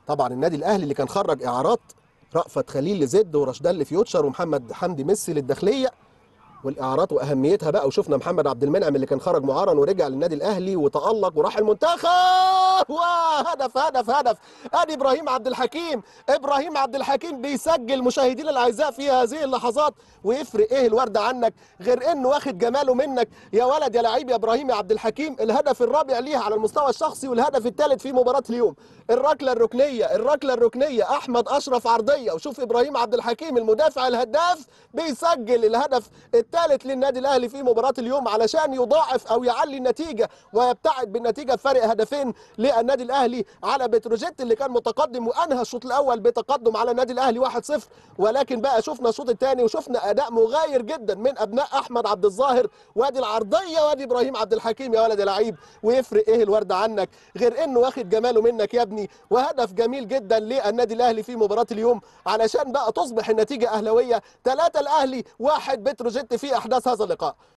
طبعا النادي الاهلي اللي كان خرج اعارات رأفت خليل لزد ورشدان لفيوتشر ومحمد حمدي ميسي للداخليه والاعارات واهميتها بقى وشفنا محمد عبد المنعم اللي كان خرج معارا ورجع للنادي الاهلي وتالق وراح المنتخب وهدف هدف هدف ادي ابراهيم عبد الحكيم ابراهيم عبد الحكيم بيسجل مشاهدينا الاعزاء في هذه اللحظات ويفرق ايه الورد عنك غير انه واخد جماله منك يا ولد يا لعيب يا ابراهيم يا عبد الحكيم الهدف الرابع ليه على المستوى الشخصي والهدف الثالث في مباراه اليوم الركله الركنيه الركله الركنيه احمد اشرف عرضيه وشوف ابراهيم عبد الحكيم المدافع الهداف بيسجل الهدف الثالث للنادي الاهلي في مباراه اليوم علشان يضاعف او يعلي النتيجه ويبتعد بالنتيجه بفرق هدفين للنادي الاهلي على بتروجيت اللي كان متقدم وانهى الشوط الاول بتقدم على النادي الاهلي 1-0 ولكن بقى شفنا الشوط الثاني وشفنا اداء مغاير جدا من ابناء احمد عبد الظاهر وادي العرضيه وادي ابراهيم عبد الحكيم يا ولد يا لعيب ويفرق ايه الورد عنك غير انه واخد جماله منك يا ابني وهدف جميل جدا للنادي الاهلي في مباراه اليوم علشان بقى تصبح النتيجه اهلاويه 3 الاهلي 1 بتروجيت في احداث هذا اللقاء